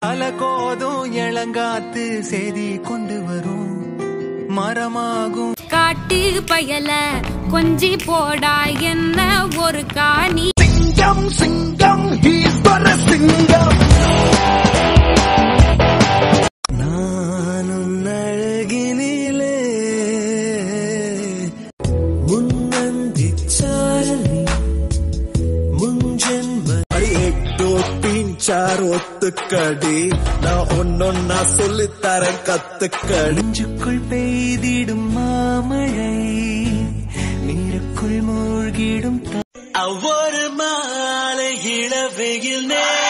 அலகோதும் இளங்காத்து செய்தி கொண்டு வரும் மரமாகும் காட்டு பயல கொஞ்சி போடா என்ன ஒரு காணி சிங்கம் சிங்கம் ஈஸ்வர சிங்கம் நானும் அழகினிலே முன்னந்தி சாரலி முன்ஜென்ம எட்டோ தீன் சார் ஒத்துக்கடி நான் ஒன்னொன்னா சொல்லித்தரேன் கத்துக்கடி நெஞ்சுக்குள் பெய்திடும் மாமழை நீருக்குள் மூழ்கிடும் த- ஒவ்வொரு மாலை இளவெயில் நேரம்